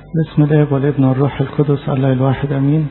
بسم الله والابن والروح القدس الله الواحد امين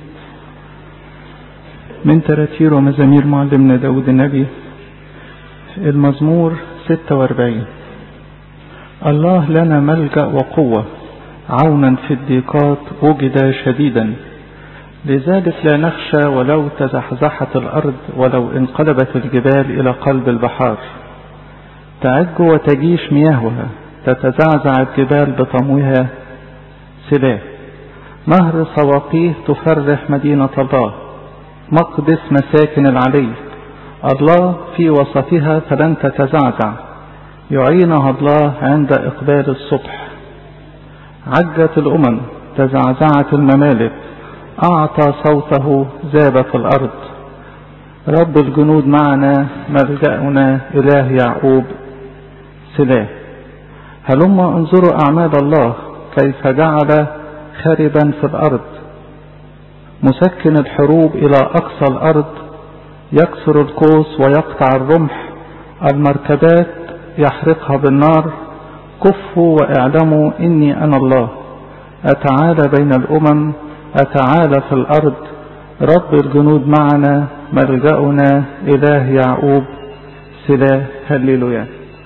من تراتير ومزامير معلمنا داود النبي المزمور 46 الله لنا ملجأ وقوة عونا في الضيقات وجد شديدا لذلك لا نخشى ولو تزحزحت الأرض ولو انقلبت الجبال إلى قلب البحار تعج وتجيش مياهها تتزعزع الجبال بطموها سلاح نهر سواقيه تفرح مدينة الله مقدس مساكن العلي الله في وسطها فلن تتزعزع يعينها الله عند إقبال الصبح عجت الأمم تزعزعت الممالك أعطى صوته ذابت الأرض رب الجنود معنا ملجأنا إله يعقوب سلاح هلما انظروا أعمال الله كيف جعل خربا في الأرض مسكن الحروب إلى أقصى الأرض يكسر القوس ويقطع الرمح المركبات يحرقها بالنار كفوا واعلموا إني أنا الله أتعالى بين الأمم أتعالى في الأرض رب الجنود معنا ملجأنا إله يعقوب سلاح هللويا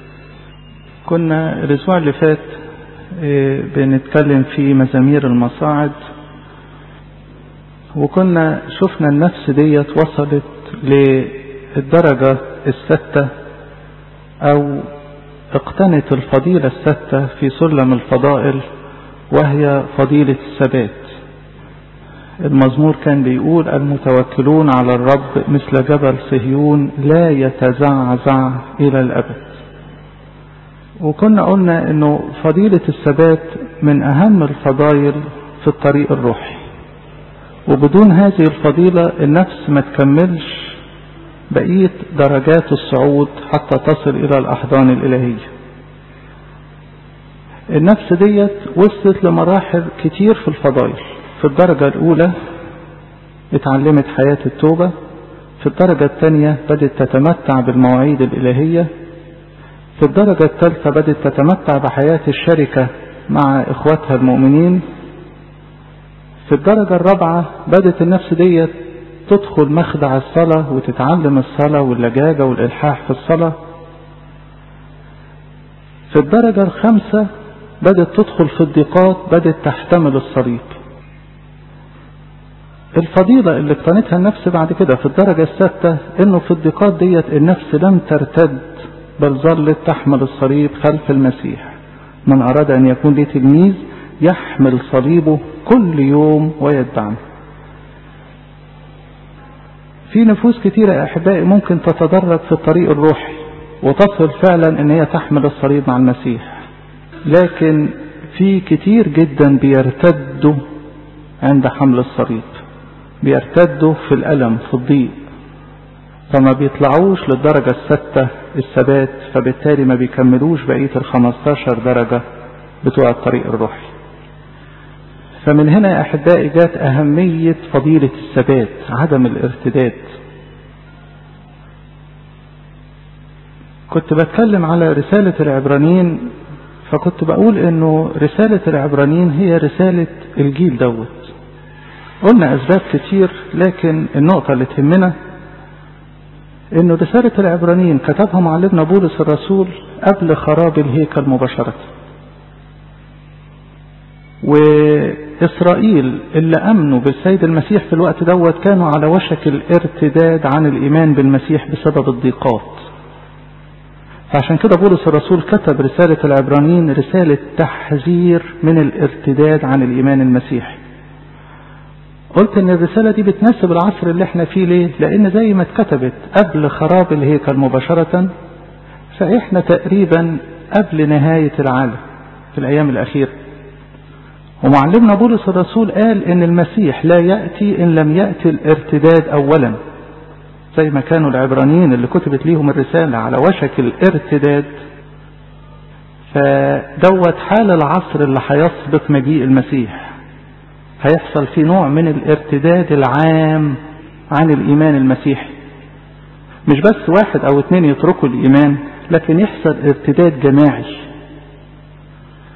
كنا الأسبوع اللي فات بنتكلم في مزامير المصاعد وكنا شفنا النفس ديت وصلت للدرجة الستة أو اقتنت الفضيلة الستة في سلم الفضائل وهي فضيلة الثبات المزمور كان بيقول المتوكلون على الرب مثل جبل صهيون لا يتزعزع إلى الأبد وكنا قلنا انه فضيلة الثبات من اهم الفضائل في الطريق الروحي وبدون هذه الفضيلة النفس ما تكملش بقية درجات الصعود حتى تصل الى الاحضان الالهية النفس ديت وصلت لمراحل كتير في الفضائل في الدرجة الاولى اتعلمت حياة التوبة في الدرجة الثانية بدأت تتمتع بالمواعيد الالهية في الدرجة الثالثة بدأت تتمتع بحياة الشركة مع إخواتها المؤمنين في الدرجة الرابعة بدأت النفس دي تدخل مخدع الصلاة وتتعلم الصلاة واللجاجة والإلحاح في الصلاة في الدرجة الخامسة بدأت تدخل في الضيقات بدأت تحتمل الصليب الفضيلة اللي اقتنتها النفس بعد كده في الدرجة السادسة انه في الضيقات ديت النفس لم ترتد بل ظلت تحمل الصليب خلف المسيح من أراد أن يكون لي تلميذ يحمل صليبه كل يوم ويتبعني في نفوس كتيرة يا أحبائي ممكن تتدرج في الطريق الروحي وتصل فعلا أن هي تحمل الصليب مع المسيح لكن في كتير جدا بيرتدوا عند حمل الصليب بيرتدوا في الألم في الضيق فما بيطلعوش للدرجة الستة الثبات فبالتالي ما بيكملوش بقية الخمستاشر درجة بتوع الطريق الروحي فمن هنا يا أحبائي جات أهمية فضيلة الثبات عدم الارتداد كنت بتكلم على رسالة العبرانيين فكنت بقول انه رسالة العبرانيين هي رسالة الجيل دوت قلنا اسباب كتير لكن النقطة اللي تهمنا انه رسالة العبرانيين كتبها معلمنا بولس الرسول قبل خراب الهيكل مباشرة وإسرائيل اللي أمنوا بالسيد المسيح في الوقت دوت كانوا على وشك الارتداد عن الإيمان بالمسيح بسبب الضيقات فعشان كده بولس الرسول كتب رسالة العبرانيين رسالة تحذير من الارتداد عن الإيمان المسيحي قلت ان الرسالة دي بتناسب العصر اللي احنا فيه ليه لان زي ما اتكتبت قبل خراب الهيكل مباشرة فاحنا تقريبا قبل نهاية العالم في الايام الاخيرة ومعلمنا بولس الرسول قال ان المسيح لا يأتي ان لم يأتي الارتداد اولا زي ما كانوا العبرانيين اللي كتبت ليهم الرسالة على وشك الارتداد فدوت حال العصر اللي هيسبق مجيء المسيح هيحصل في نوع من الارتداد العام عن الإيمان المسيحي مش بس واحد أو اتنين يتركوا الإيمان لكن يحصل ارتداد جماعي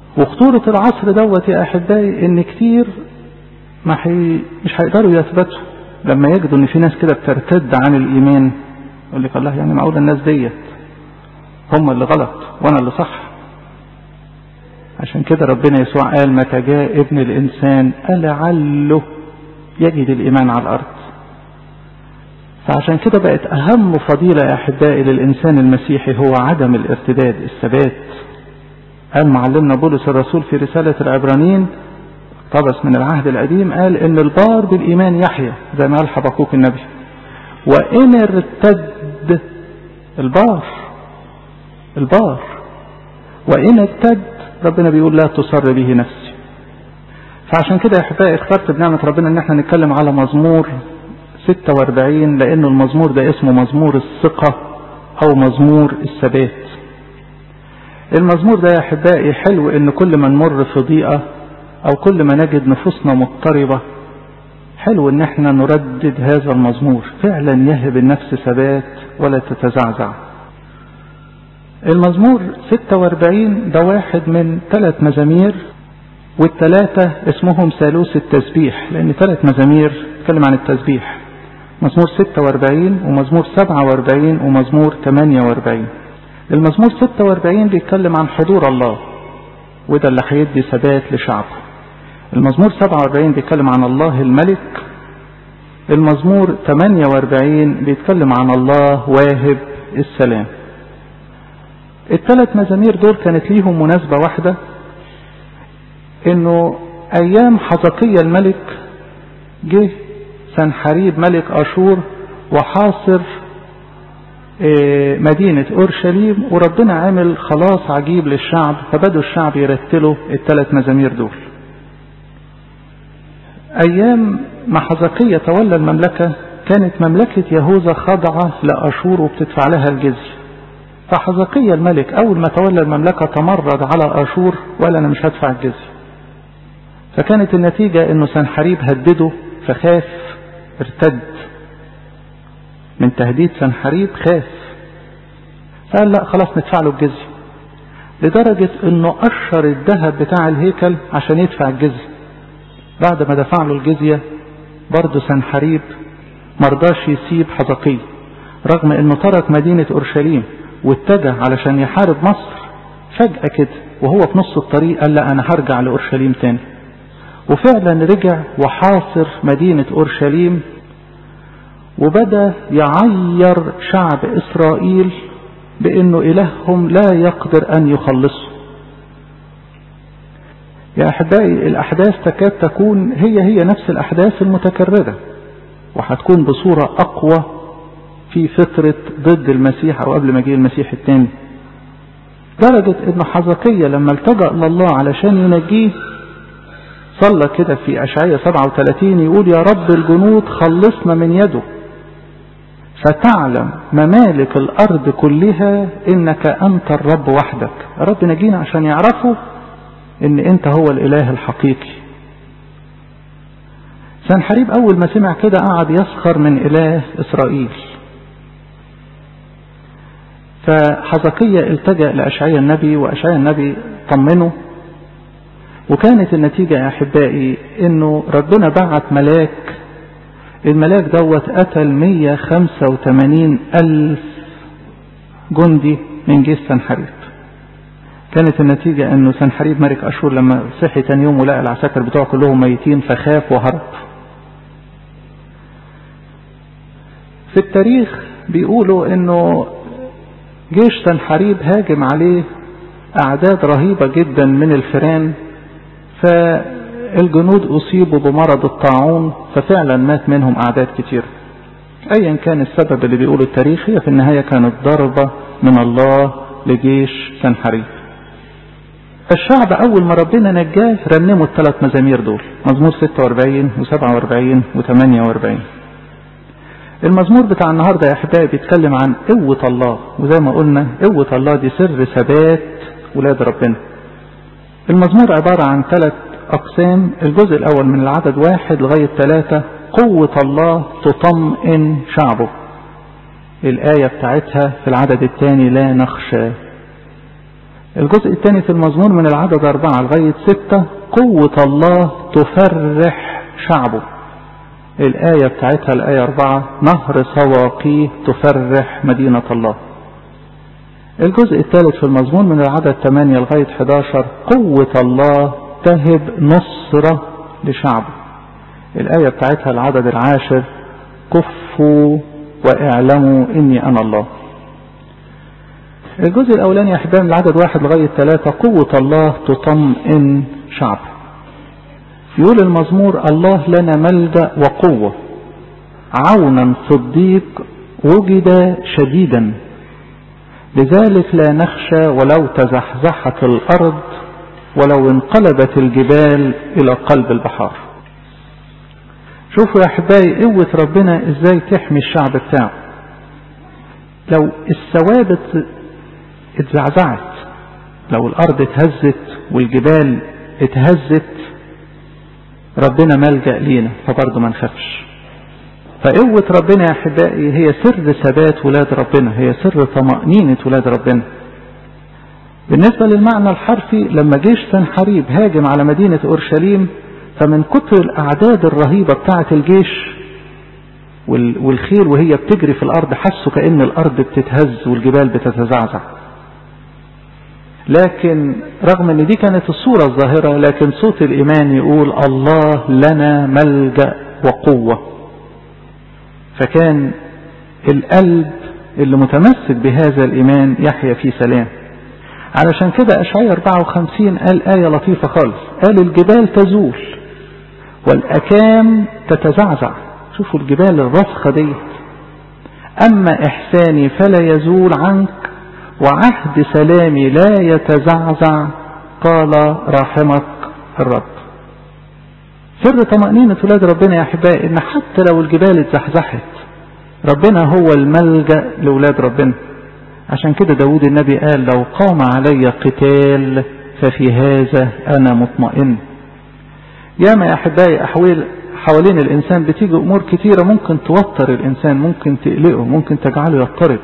وخطورة العصر دوت يا أحبائي إن كتير ما حي... مش هيقدروا يثبتوا لما يجدوا إن في ناس كده بترتد عن الإيمان يقول لك الله يعني معقول الناس ديت هم اللي غلط وأنا اللي صح عشان كده ربنا يسوع قال متى جاء ابن الإنسان ألعله يجد الإيمان على الأرض فعشان كده بقت أهم فضيلة يا أحبائي للإنسان المسيحي هو عدم الارتداد الثبات قال معلمنا بولس الرسول في رسالة العبرانيين طبس من العهد القديم قال إن البار بالإيمان يحيى زي ما قال حبقوك النبي وإن ارتد البار البار وإن ارتد ربنا بيقول لا تصر به نفسي فعشان كده يا احبائي اخترت بنعمة ربنا ان احنا نتكلم على مزمور 46 لانه المزمور ده اسمه مزمور الثقة او مزمور الثبات المزمور ده يا احبائي حلو ان كل ما نمر في ضيقة او كل ما نجد نفوسنا مضطربة حلو ان احنا نردد هذا المزمور فعلا يهب النفس ثبات ولا تتزعزع المزمور 46 ده واحد من ثلاث مزامير والثلاثة اسمهم ثالوث التسبيح لأن ثلاث مزامير تتكلم عن التسبيح مزمور 46 ومزمور 47 ومزمور 48 المزمور 46 بيتكلم عن حضور الله وده اللي هيدي ثبات لشعبه المزمور 47 بيتكلم عن الله الملك المزمور 48 بيتكلم عن الله واهب السلام الثلاث مزامير دول كانت ليهم مناسبة واحدة انه ايام حزقية الملك جه سنحريب ملك اشور وحاصر مدينة اورشليم وربنا عامل خلاص عجيب للشعب فبدوا الشعب يرتلوا الثلاث مزامير دول ايام ما حزقية تولى المملكة كانت مملكة يهوذا خاضعة لاشور وبتدفع لها الجزية فحزقية الملك أول ما تولى المملكة تمرد على أشور وقال أنا مش هدفع الجزية فكانت النتيجة أنه سنحريب هدده فخاف ارتد من تهديد سنحريب خاف فقال لا خلاص ندفع له الجزية لدرجة أنه أشر الذهب بتاع الهيكل عشان يدفع الجزية بعد ما دفع له الجزية برضه سنحريب مرضاش يسيب حزقية رغم أنه ترك مدينة أورشليم واتجه علشان يحارب مصر فجأة كده وهو في نص الطريق قال لا أنا هرجع لأورشليم تاني وفعلا رجع وحاصر مدينة أورشليم وبدأ يعير شعب إسرائيل بأنه إلههم لا يقدر أن يخلصه يا أحبائي الأحداث تكاد تكون هي هي نفس الأحداث المتكررة وهتكون بصورة أقوى في فترة ضد المسيح أو قبل مجيء المسيح الثاني درجة ابن حزقية لما التجأ لله علشان ينجيه صلى كده في أشعية 37 يقول يا رب الجنود خلصنا من يده فتعلم ممالك الأرض كلها إنك أنت الرب وحدك يا رب نجينا عشان يعرفوا إن أنت هو الإله الحقيقي سنحريب أول ما سمع كده قعد يسخر من إله إسرائيل فحزقية التجأ لأشعياء النبي وأشعياء النبي طمنه وكانت النتيجة يا أحبائي إنه ربنا بعت ملاك الملاك دوت قتل 185 ألف جندي من جيش سنحريب كانت النتيجة انه سنحريب ملك اشور لما صحي تاني يوم ولقى العساكر بتوعه كلهم ميتين فخاف وهرب في التاريخ بيقولوا انه جيش سنحريب هاجم عليه اعداد رهيبة جدا من الفيران فالجنود اصيبوا بمرض الطاعون ففعلا مات منهم اعداد كتير ايا كان السبب اللي بيقوله التاريخ هي في النهاية كانت ضربة من الله لجيش سنحريب الشعب أول ما ربنا نجاه رنموا الثلاث مزامير دول مزمور 46 و47 و48 المزمور بتاع النهاردة يا أحبائي بيتكلم عن قوة الله وزي ما قلنا قوة الله دي سر ثبات ولاد ربنا المزمور عبارة عن ثلاث أقسام الجزء الأول من العدد واحد لغاية ثلاثة قوة الله تطمئن شعبه الآية بتاعتها في العدد الثاني لا نخشى الجزء الثاني في المزمور من العدد أربعة لغاية ستة قوة الله تفرح شعبه الآية بتاعتها الآية أربعة نهر سواقيه تفرح مدينة الله الجزء الثالث في المزمور من العدد 8 لغاية 11 قوة الله تهب نصرة لشعبه الآية بتاعتها العدد العاشر كفوا واعلموا إني أنا الله الجزء الأولاني يا أحبائي من العدد واحد لغاية ثلاثة قوة الله تطمئن شعبه يقول المزمور الله لنا ملجأ وقوة عونا في الضيق وجد شديدا لذلك لا نخشى ولو تزحزحت الأرض ولو انقلبت الجبال إلى قلب البحار شوفوا يا أحبائي قوة ربنا إزاي تحمي الشعب بتاعه لو الثوابت اتزعزعت لو الأرض اتهزت والجبال اتهزت ربنا ملجأ لينا فبرضه ما نخافش فقوة ربنا يا أحبائي هي سر ثبات ولاد ربنا هي سر طمأنينة ولاد ربنا بالنسبة للمعنى الحرفي لما جيش سنحريب هاجم على مدينة أورشليم فمن كتر الأعداد الرهيبة بتاعة الجيش والخيل وهي بتجري في الأرض حسوا كأن الأرض بتتهز والجبال بتتزعزع لكن رغم ان دي كانت الصورة الظاهرة لكن صوت الإيمان يقول الله لنا ملجأ وقوة فكان القلب اللي متمسك بهذا الإيمان يحيا في سلام علشان كده أشعية 54 قال آية لطيفة خالص قال الجبال تزول والأكام تتزعزع شوفوا الجبال الرسخة ديت أما إحساني فلا يزول عنك وعهد سلامي لا يتزعزع قال راحمك الرب سر طمأنينة ولاد ربنا يا أحبائي إن حتى لو الجبال اتزحزحت ربنا هو الملجأ لولاد ربنا عشان كده داود النبي قال لو قام علي قتال ففي هذا أنا مطمئن ياما يا أحبائي أحوال حوالين الإنسان بتيجي أمور كتيرة ممكن توتر الإنسان ممكن تقلقه ممكن تجعله يضطرب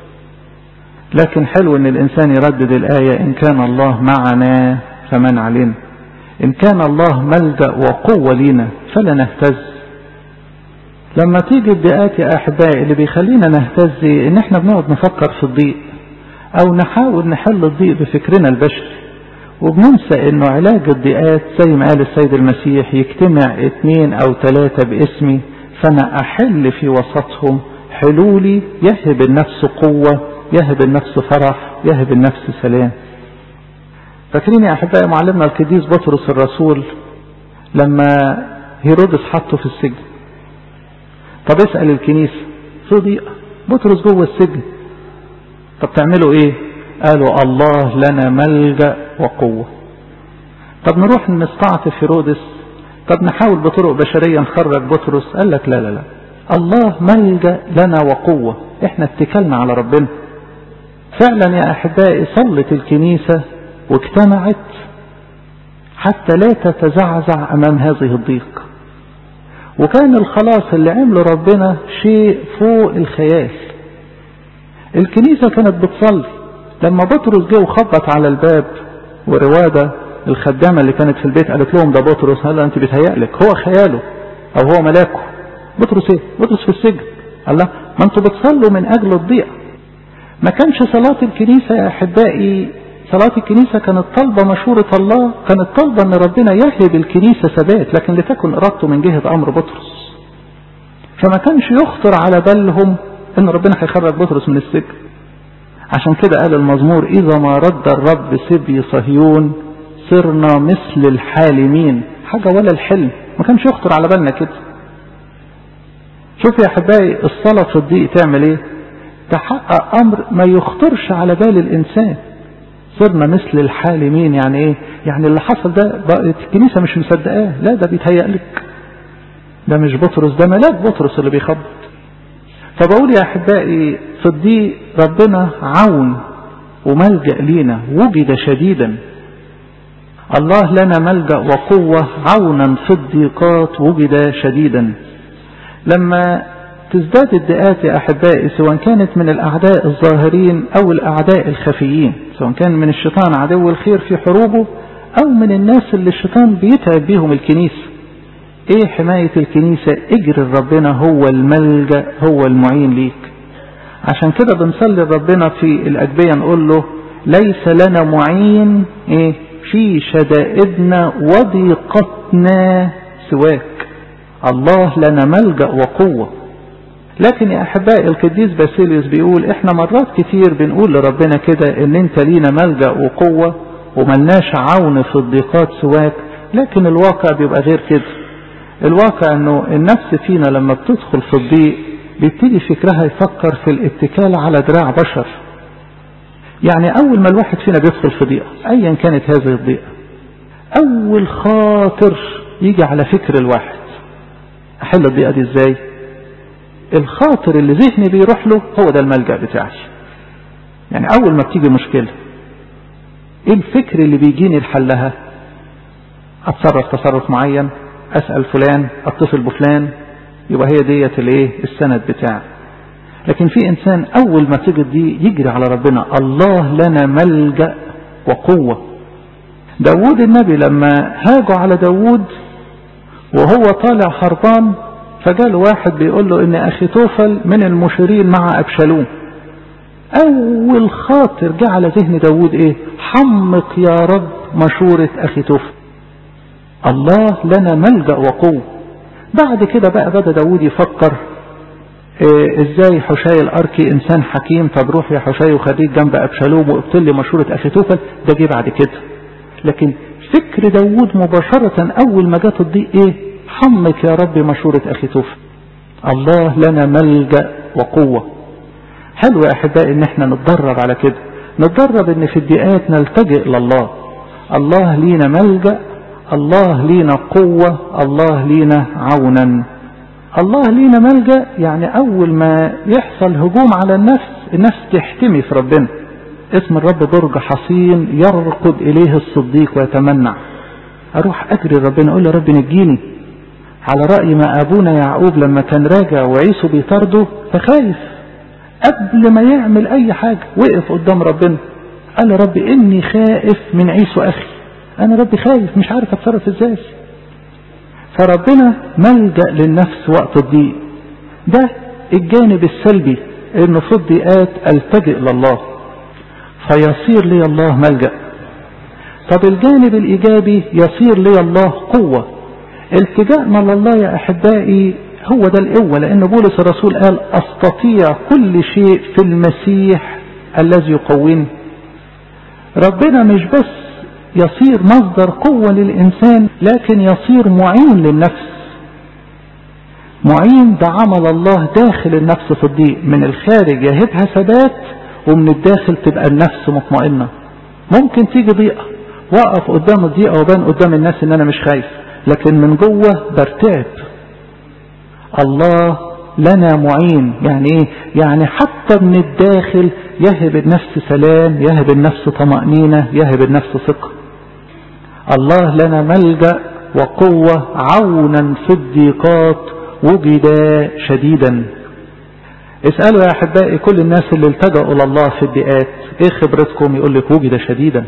لكن حلو ان الانسان يردد الايه ان كان الله معنا فمن علينا ان كان الله ملجا وقوه لينا فلا نهتز لما تيجي الضيقات يا احبائي اللي بيخلينا نهتز ان احنا بنقعد نفكر في الضيق او نحاول نحل الضيق بفكرنا البشري وبننسى انه علاج الضيقات زي ما قال السيد المسيح يجتمع اثنين او ثلاثه باسمي فانا احل في وسطهم حلولي يهب النفس قوه يهب النفس فرح يهب النفس سلام فاكرين يا أحبائي معلمنا القديس بطرس الرسول لما هيرودس حطه في السجن طب اسأل الكنيسة في ضيقة بطرس جوه السجن طب تعملوا ايه قالوا الله لنا ملجأ وقوة طب نروح نستعطف هيرودس طب نحاول بطرق بشرية نخرج بطرس قال لك لا لا لا الله ملجأ لنا وقوة احنا اتكلنا على ربنا فعلا يا احبائي صلت الكنيسة واجتمعت حتى لا تتزعزع امام هذه الضيق وكان الخلاص اللي عمله ربنا شيء فوق الخيال الكنيسة كانت بتصلي لما بطرس جه وخبط على الباب وروادة الخدامة اللي كانت في البيت قالت لهم ده بطرس قال انت بيتهيألك هو خياله او هو ملاكه بطرس ايه بطرس في السجن قال لا ما انتوا بتصلوا من اجل الضيقة ما كانش صلاة الكنيسة يا احبائي صلاة الكنيسة كانت طالبة مشورة الله كانت طالبة ان ربنا يهب الكنيسة ثبات لكن لتكن ارادته من جهة امر بطرس فما كانش يخطر على بالهم ان ربنا هيخرج بطرس من السجن عشان كده قال المزمور اذا ما رد الرب سبي صهيون صرنا مثل الحالمين حاجة ولا الحلم ما كانش يخطر على بالنا كده شوف يا احبائي الصلاة في الضيق تعمل ايه تحقق امر ما يخطرش على بال الانسان صرنا مثل الحالمين يعني ايه يعني اللي حصل ده بقت الكنيسة مش مصدقاه لا ده بيتهيأ لك ده مش بطرس ده ملاك بطرس اللي بيخبط فبقول يا احبائي في الضيق ربنا عون وملجأ لينا وجد شديدا الله لنا ملجأ وقوة عونا في الضيقات وجد شديدا لما تزداد الدقات يا أحبائي سواء كانت من الأعداء الظاهرين أو الأعداء الخفيين سواء كان من الشيطان عدو الخير في حروبه أو من الناس اللي الشيطان بيتعب بيهم الكنيسة إيه حماية الكنيسة اجري ربنا هو الملجأ هو المعين ليك عشان كده بنصلي ربنا في الأجبية نقول له ليس لنا معين إيه في شدائدنا وضيقتنا سواك الله لنا ملجأ وقوة لكن يا أحبائي القديس باسيليوس بيقول إحنا مرات كتير بنقول لربنا كده إن أنت لينا ملجأ وقوة وملناش عون في الضيقات سواك لكن الواقع بيبقى غير كده الواقع انه النفس فينا لما بتدخل في الضيق بيبتدي فكرها يفكر في الاتكال على دراع بشر يعني اول ما الواحد فينا بيدخل في ضيقه ايا كانت هذه الضيقه اول خاطر يجي على فكر الواحد احل الضيقه دي ازاي الخاطر اللي ذهني بيروح له هو ده الملجأ بتاعي يعني اول ما بتيجي مشكله ايه الفكر اللي بيجيني لحلها اتصرف تصرف معين اسأل فلان اتصل بفلان يبقى هي ديت الايه السند بتاعي لكن في انسان اول ما تجد دي يجري على ربنا الله لنا ملجأ وقوة داود النبي لما هاجوا على داود وهو طالع هربان فجاله واحد بيقول له ان اخي توفل من المشيرين مع ابشالوم اول خاطر جه على ذهن داود ايه حمق يا رب مشورة اخي توفل الله لنا ملجأ وقوة بعد كده بقى بدأ داود يفكر إيه ازاي حشاي الاركي انسان حكيم طب روح يا حشاي وخليك جنب ابشالوم وابطل لي مشورة اخي توفل ده جه بعد كده لكن فكر داود مباشرة اول ما جت الضيق ايه حمك يا رب مشورة اخي توفل الله لنا ملجأ وقوة حلو يا احبائي ان احنا نتدرب على كده نتدرب ان في الضيقات نلتجئ لله الله لينا ملجأ الله لينا قوة الله لينا عونا الله لينا ملجأ يعني أول ما يحصل هجوم على النفس النفس تحتمي في ربنا اسم الرب برج حصين يرقد إليه الصديق ويتمنع أروح أجري ربنا أقول له رب نجيني على رأي ما أبونا يعقوب لما كان راجع وعيسو بيطارده فخايف قبل ما يعمل أي حاجة وقف قدام ربنا قال يا رب إني خائف من عيسو أخي انا ربي خايف مش عارف اتصرف ازاي فربنا ملجأ للنفس وقت الضيق ده الجانب السلبي انه في الضيقات التجئ لله فيصير لي الله ملجأ طب الجانب الايجابي يصير لي الله قوة التجأنا لله يا احبائي هو ده القوة لان بولس الرسول قال استطيع كل شيء في المسيح الذي يقويني ربنا مش بس يصير مصدر قوة للإنسان لكن يصير معين للنفس معين ده عمل الله داخل النفس في الضيق من الخارج يهبها ثبات ومن الداخل تبقى النفس مطمئنة ممكن تيجي ضيقة وقف قدام الضيقة وبان قدام الناس ان انا مش خايف لكن من جوه برتعب الله لنا معين يعني ايه يعني حتى من الداخل يهب النفس سلام يهب النفس طمأنينة يهب النفس ثقة الله لنا ملجأ وقوة عونا في الضيقات وجد شديدا اسألوا يا أحبائي كل الناس اللي التجأوا إلى الله في الضيقات ايه خبرتكم يقول لك وجد شديدا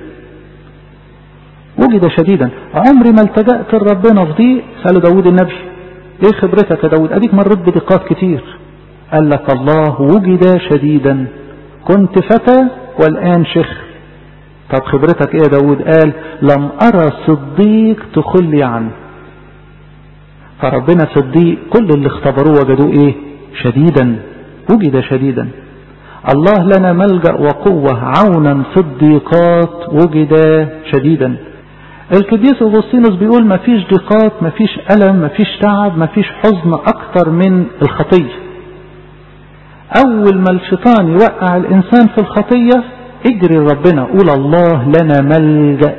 وجد شديدا عمري ما التجأت لربنا في ضيق سأله داود النبي ايه خبرتك يا داود اديك مريت بضيقات كتير قال لك الله وجد شديدا كنت فتى والآن شيخ طب خبرتك ايه يا داود قال لم ارى صديق تخلي عنه فربنا صديق كل اللي اختبروه وجدوه ايه شديدا وجد شديدا الله لنا ملجأ وقوة عونا في الضيقات وجد شديدا القديس اغسطينوس بيقول ما فيش ضيقات ما فيش ألم ما فيش تعب ما فيش حزن أكتر من الخطية أول ما الشيطان يوقع الإنسان في الخطية اجري ربنا قول الله لنا ملجأ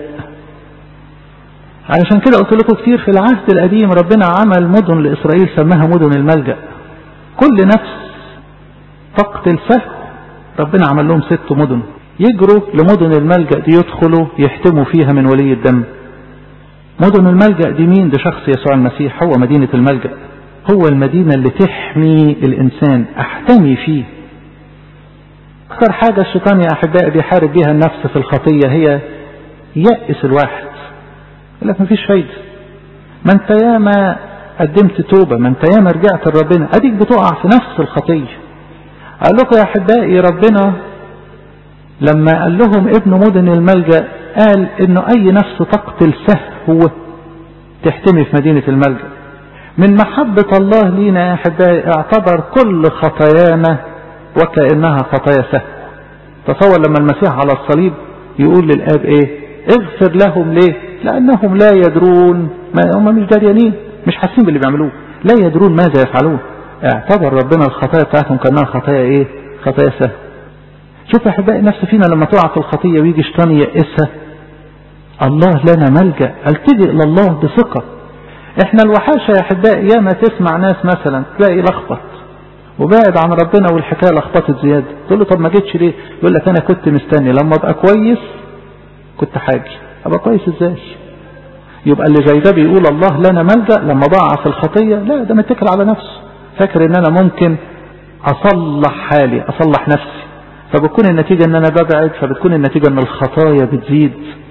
علشان كده قلت لكم كتير في العهد القديم ربنا عمل مدن لإسرائيل سماها مدن الملجأ كل نفس تقتل سهو ربنا عمل لهم ست مدن يجروا لمدن الملجأ دي يدخلوا يحتموا فيها من ولي الدم مدن الملجأ دي مين ده شخص يسوع المسيح هو مدينة الملجأ هو المدينة اللي تحمي الإنسان أحتمي فيه أكثر حاجة الشيطان يا أحبائي بيحارب بيها النفس في الخطية هي يأس الواحد يقول لك مفيش فايدة ما انت ياما قدمت توبة ما انت ياما رجعت لربنا اديك بتقع في نفس الخطية قال لكم يا احبائي ربنا لما قال لهم ابن مدن الملجأ قال انه اي نفس تقتل سهو تحتمي في مدينة الملجأ من محبة الله لينا يا احبائي اعتبر كل خطايانا وكأنها خطايا سهو تصور لما المسيح على الصليب يقول للآب ايه اغفر لهم ليه لأنهم لا يدرون ما هم مش داريانين مش حاسين باللي بيعملوه لا يدرون ماذا يفعلون اعتبر ربنا الخطايا بتاعتهم كأنها خطايا ايه خطايا سهل شوف يا احبائي نفس فينا لما تقع في الخطية ويجي شيطان يئسها الله لنا ملجأ التجئ الى الله بثقة احنا الوحاشة يا احبائي ياما تسمع ناس مثلا تلاقي لخبط وبعد عن ربنا والحكاية لخبطت زيادة تقول له طب ما جيتش ليه يقول لك انا كنت مستني لما ابقى كويس كنت حاجي ابقى كويس ازاي يبقى اللي زي ده بيقول الله لنا ملجأ لما ضاع في الخطية لا ده متكل على نفسه فاكر ان انا ممكن اصلح حالي اصلح نفسي فبتكون النتيجة ان انا ببعد فبتكون النتيجة ان الخطايا بتزيد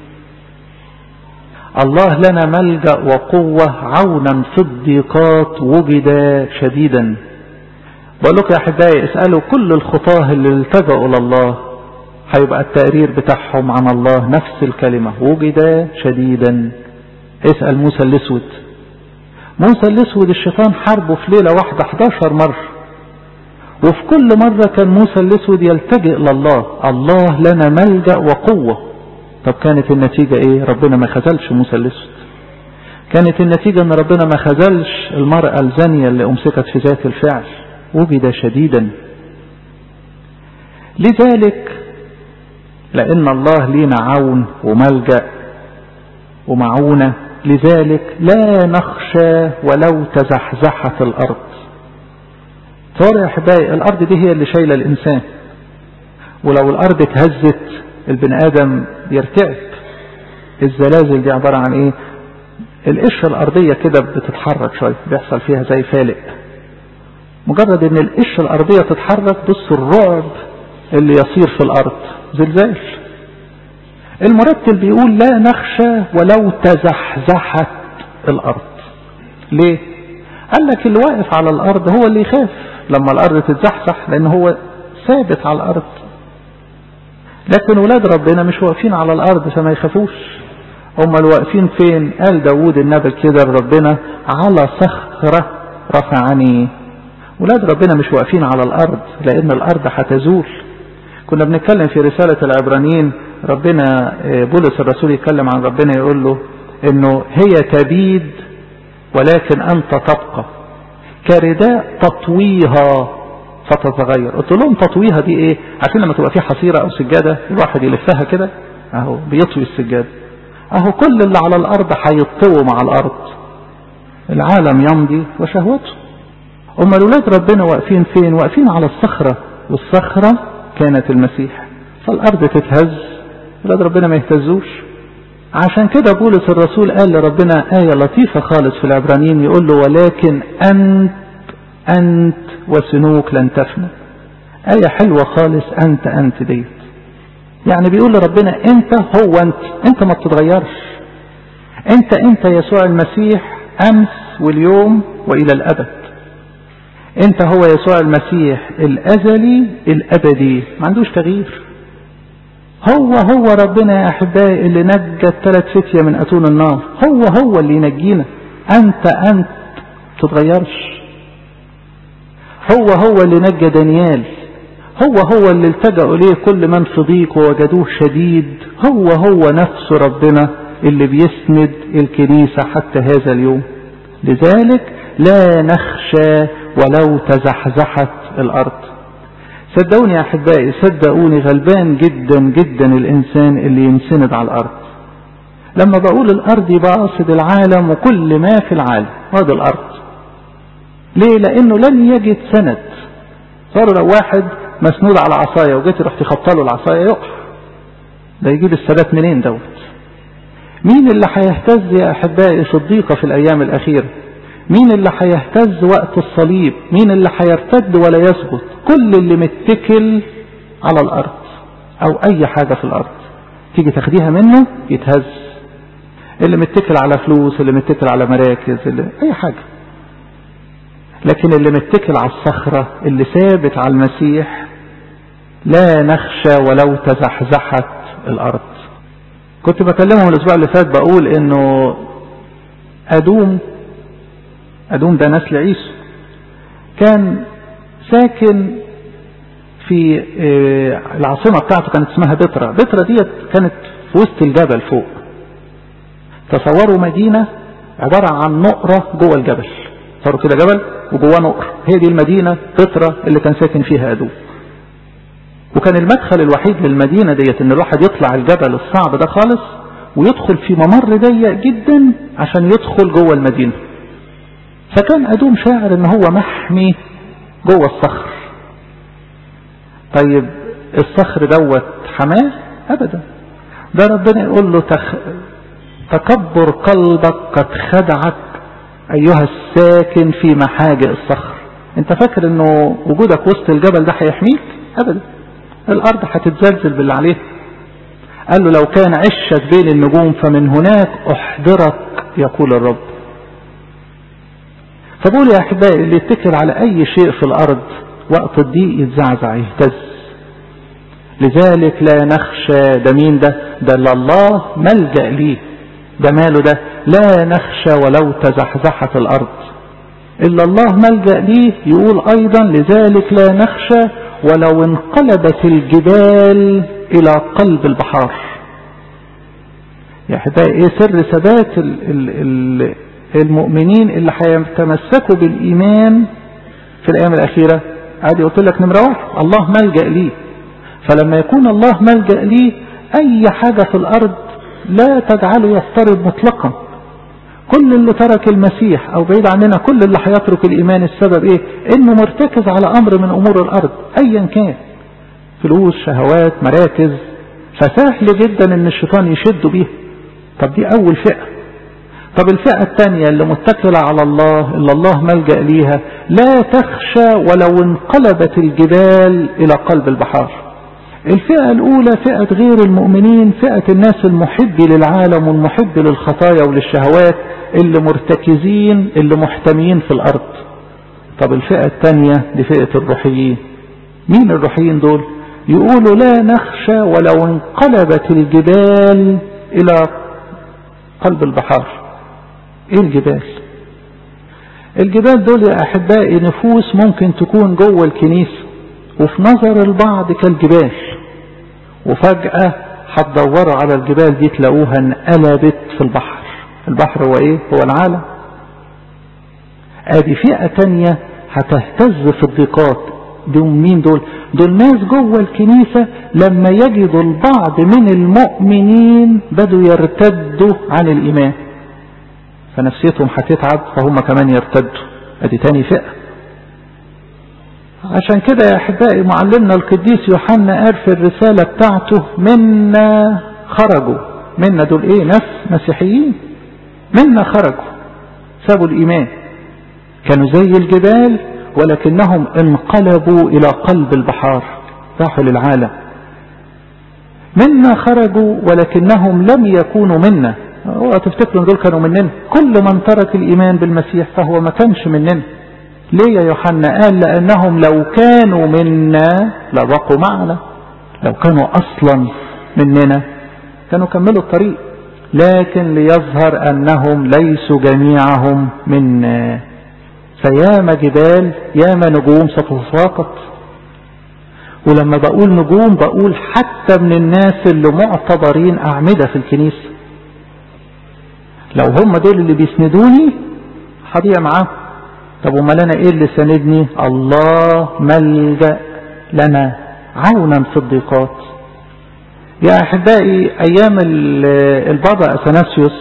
الله لنا ملجأ وقوة عونا في الضيقات وجد شديدا بقول لكم يا احبائي اسألوا كل الخطاه اللي التجأوا الى الله هيبقى التقرير بتاعهم عن الله نفس الكلمة وجد شديدا اسأل موسى الاسود موسى الاسود الشيطان حاربه في ليلة واحدة 11 مرة وفي كل مرة كان موسى الاسود يلتجئ لله الله لنا ملجأ وقوة طب كانت النتيجة ايه ربنا ما خذلش موسى الاسود كانت النتيجة ان ربنا ما خذلش المرأة الزانية اللي امسكت في ذات الفعل وجد شديدا لذلك لأن الله لينا عون وملجأ ومعونة لذلك لا نخشى ولو تزحزحت الأرض صار يا أحبائي الأرض دي هي اللي شايلة الإنسان ولو الأرض اتهزت البني آدم بيرتعب الزلازل دي عبارة عن إيه القشرة الأرضية كده بتتحرك شوية بيحصل فيها زي فالق مجرد ان القشرة الأرضية تتحرك بص الرعب اللي يصير في الأرض زلزال المرتل بيقول لا نخشى ولو تزحزحت الأرض ليه قال لك اللي واقف على الأرض هو اللي يخاف لما الأرض تتزحزح لأن هو ثابت على الأرض لكن ولاد ربنا مش واقفين على الأرض فما يخافوش هم الواقفين فين قال داود النبي كده ربنا على صخرة رفعني ولاد ربنا مش واقفين على الأرض لأن الأرض هتزول كنا بنتكلم في رسالة العبرانيين ربنا بولس الرسول يتكلم عن ربنا يقول له انه هي تبيد ولكن انت تبقى كرداء تطويها فتتغير قلت لهم تطويها دي ايه عشان لما تبقى في حصيرة او سجادة الواحد يلفها كده اهو بيطوي السجادة اهو كل اللي على الارض هيطووا مع الارض العالم يمضي وشهوته اما الولاد ربنا واقفين فين واقفين على الصخرة والصخرة كانت المسيح فالارض تتهز ولاد ربنا ما يهتزوش عشان كده بولس الرسول قال لربنا آية لطيفة خالص في العبرانيين يقول له ولكن أنت أنت وسنوك لن تفنى آية حلوة خالص أنت أنت ديت يعني بيقول لربنا أنت هو أنت أنت ما بتتغيرش أنت أنت يسوع المسيح أمس واليوم وإلى الأبد أنت هو يسوع المسيح الأزلي الأبدي ما عندوش تغيير هو هو ربنا يا أحبائي اللي نجى الثلاث فتية من أتون النار هو هو اللي ينجينا أنت أنت تتغيرش هو هو اللي نجى دانيال هو هو اللي التجأوا إليه كل من في ضيق ووجدوه شديد هو هو نفس ربنا اللي بيسند الكنيسة حتى هذا اليوم لذلك لا نخشى ولو تزحزحت الأرض صدقوني يا أحبائي صدقوني غلبان جدا جدا الإنسان اللي ينسند على الأرض لما بقول الأرض يبقى أقصد العالم وكل ما في العالم هذا الأرض ليه لأنه لن يجد سند صار لو واحد مسنود على عصاية وجيت رحت خبطله العصاية يقع ده يجيب الثبات منين دوت مين اللي هيهتز يا أحبائي صديقة في الأيام الأخيرة مين اللي هيهتز وقت الصليب مين اللي هيرتد ولا يسقط كل اللي متكل على الارض او اي حاجة في الارض تيجي تاخديها منه يتهز اللي متكل على فلوس اللي متكل على مراكز اللي اي حاجة لكن اللي متكل على الصخرة اللي ثابت على المسيح لا نخشى ولو تزحزحت الارض كنت بكلمهم الاسبوع اللي فات بقول انه ادوم ادوم ده نسل عيسو كان ساكن في العاصمة بتاعته كانت اسمها بترا بترا ديت كانت في وسط الجبل فوق تصوروا مدينة عبارة عن نقرة جوه الجبل تصوروا كده جبل وجواه نقر هي دي المدينة بترا اللي كان ساكن فيها ادوم وكان المدخل الوحيد للمدينة ديت ان الواحد يطلع الجبل الصعب ده خالص ويدخل في ممر ضيق جدا عشان يدخل جوه المدينة فكان ادوم شاعر ان هو محمي جوه الصخر طيب الصخر دوت حماه ابدا ده ربنا يقول له تخ... تكبر قلبك قد خدعك ايها الساكن في محاجئ الصخر انت فاكر انه وجودك وسط الجبل ده هيحميك ابدا الارض هتتزلزل باللي عليها قال له لو كان عشك بين النجوم فمن هناك احضرك يقول الرب فبقول يا احبائي اللي يتكل على اي شيء في الارض وقت الضيق يتزعزع يهتز لذلك لا نخشى ده مين ده ده اللي الله ملجأ ليه ده ماله ده لا نخشى ولو تزحزحت الارض الا الله ملجأ ليه يقول ايضا لذلك لا نخشى ولو انقلبت الجبال الى قلب البحار يا احبائي ايه سر ثبات ال ال ال المؤمنين اللي هيتمسكوا بالايمان في الايام الاخيره عادي قلت لك نمره واحد الله ملجا ليه فلما يكون الله ملجا ليه اي حاجه في الارض لا تجعله يضطرب مطلقا كل اللي ترك المسيح او بعيد عننا كل اللي هيترك الايمان السبب ايه انه مرتكز على امر من امور الارض ايا كان فلوس شهوات مراكز فسهل جدا ان الشيطان يشد بيها طب دي اول فئه طب الفئة الثانية اللي متكلة على الله اللي الله ملجأ ليها لا تخشى ولو انقلبت الجبال إلى قلب البحار الفئة الأولى فئة غير المؤمنين فئة الناس المحب للعالم والمحب للخطايا وللشهوات اللي مرتكزين اللي محتميين في الأرض طب الفئة الثانية دي فئة الروحيين مين الروحيين دول يقولوا لا نخشى ولو انقلبت الجبال إلى قلب البحار ايه الجبال الجبال دول يا احبائي نفوس ممكن تكون جوه الكنيسة وفي نظر البعض كالجبال وفجأة هتدوروا على الجبال دي تلاقوها انقلبت في البحر البحر هو ايه هو العالم ادي فئة تانية هتهتز في الضيقات دول مين دول دول ناس جوه الكنيسة لما يجدوا البعض من المؤمنين بدوا يرتدوا عن الايمان فنفسيتهم هتتعب فهم كمان يرتدوا ادي تاني فئة عشان كده يا احبائي معلمنا القديس يوحنا قال في الرسالة بتاعته منا خرجوا منا دول ايه ناس مسيحيين منا خرجوا سابوا الايمان كانوا زي الجبال ولكنهم انقلبوا الى قلب البحار راحوا للعالم منا خرجوا ولكنهم لم يكونوا منا هو تفتكروا دول كانوا مننا كل من ترك الايمان بالمسيح فهو ما كانش مننا ليه يا يوحنا قال لانهم لو كانوا منا لبقوا معنا لو كانوا اصلا مننا كانوا كملوا الطريق لكن ليظهر انهم ليسوا جميعهم منا فياما جبال ياما نجوم ستتساقط ولما بقول نجوم بقول حتى من الناس اللي معتبرين اعمده في الكنيسه لو هم دول اللي بيسندوني هضيع معاهم طب امال انا ايه اللي ساندني الله ملجا لنا عونا في الضيقات يا احبائي ايام البابا اثناسيوس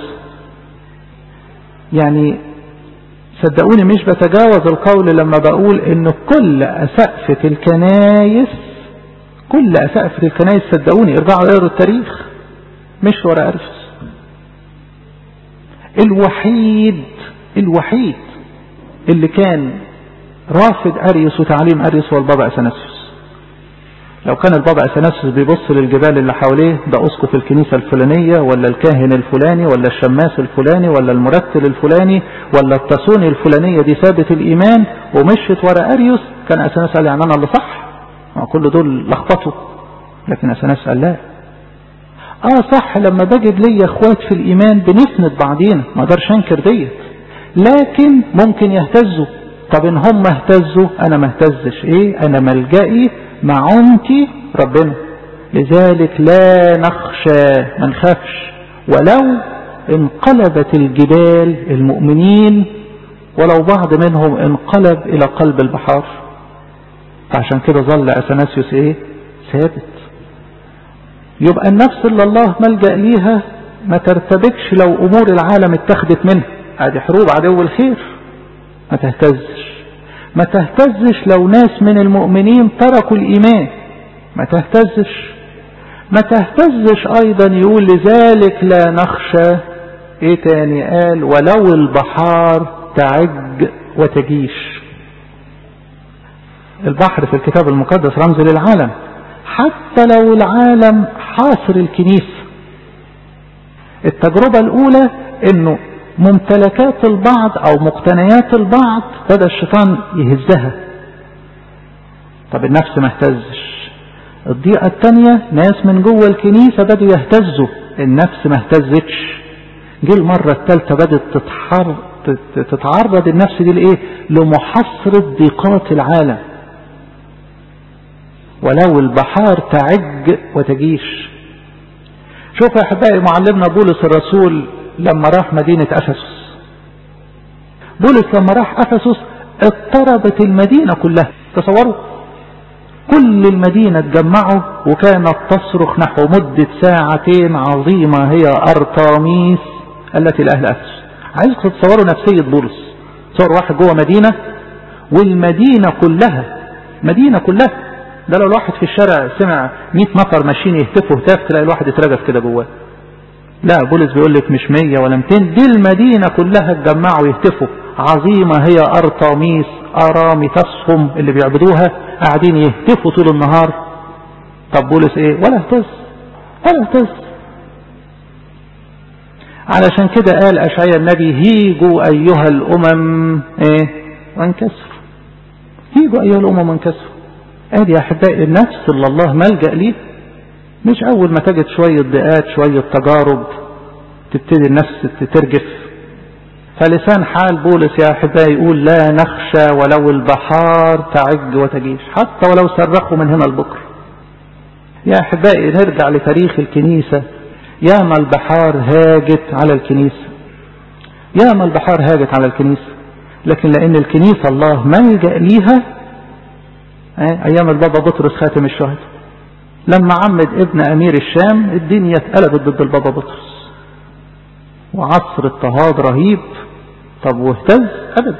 يعني صدقوني مش بتجاوز القول لما بقول ان كل اسقفة الكنايس كل اسقفة الكنايس صدقوني ارجعوا اقروا التاريخ مش ورا ارسس الوحيد الوحيد اللي كان رافض أريوس وتعليم أريوس هو البابا أثناسيوس لو كان البابا أثناسيوس بيبص للجبال اللي حواليه ده أسقف الكنيسة الفلانية ولا الكاهن الفلاني ولا الشماس الفلاني ولا المرتل الفلاني ولا التصوني الفلانية دي ثابت الإيمان ومشت ورا أريوس كان أثناسيوس قال يعني أنا اللي صح كل دول لخبطوا لكن أثناسيوس قال لا اه صح لما بجد ليا اخوات في الايمان بنسند بعضينا ما اقدرش انكر ديت لكن ممكن يهتزوا طب ان هم اهتزوا انا ما اهتزش ايه انا ملجئي معونتي ربنا لذلك لا نخشى ما نخافش ولو انقلبت الجبال المؤمنين ولو بعض منهم انقلب الى قلب البحار عشان كده ظل اثناسيوس ايه ثابت يبقى النفس اللي الله ملجأ ليها ما ترتبكش لو امور العالم اتخذت منها ادي حروب عدو الخير ما تهتزش ما تهتزش لو ناس من المؤمنين تركوا الايمان ما تهتزش ما تهتزش ايضا يقول لذلك لا نخشى ايه تاني قال ولو البحار تعج وتجيش البحر في الكتاب المقدس رمز للعالم حتى لو العالم حاصر الكنيسة التجربة الأولى أنه ممتلكات البعض أو مقتنيات البعض بدأ الشيطان يهزها طب النفس ما اهتزش الضيقة الثانية ناس من جوه الكنيسة بدوا يهتزوا النفس ما اهتزتش جه المرة الثالثة بدأت تتحر تتعرض النفس دي لإيه؟ لمحصرة ضيقات العالم ولو البحار تعج وتجيش شوف يا احبائي معلمنا بولس الرسول لما راح مدينة افسس بولس لما راح افسس اضطربت المدينة كلها تصوروا كل المدينة اتجمعوا وكانت تصرخ نحو مدة ساعتين عظيمة هي أرطاميس التي لأهل أفسس عايزكم تتصوروا نفسية بولس تصور واحد جوه مدينة والمدينة كلها مدينة كلها ده لو الواحد في الشارع سمع 100 نفر ماشيين يهتفوا هتاف تلاقي الواحد اترجف كده جواه لا بولس بيقول لك مش 100 ولا 200 دي المدينة كلها اتجمعوا يهتفوا عظيمة هي أرطاميس أراميتسهم اللي بيعبدوها قاعدين يهتفوا طول النهار طب بولس ايه ولا اهتز ولا اهتز علشان كده قال أشعيا النبي هيجوا أيها الأمم ايه وانكسروا هيجوا أيها الأمم وانكسروا ادي يا احبائي النفس اللي الله ملجأ ليه مش اول ما تجد شوية ضيقات شوية تجارب تبتدي النفس تترجف فلسان حال بولس يا احبائي يقول لا نخشى ولو البحار تعج وتجيش حتى ولو صرخوا من هنا لبكره يا احبائي نرجع لتاريخ الكنيسة ياما البحار هاجت على الكنيسة ياما البحار هاجت على الكنيسة لكن لان الكنيسة الله ملجأ ليها ايام البابا بطرس خاتم الشهداء لما عمد ابن امير الشام الدنيا اتقلبت ضد البابا بطرس وعصر اضطهاد رهيب طب واهتز ابدا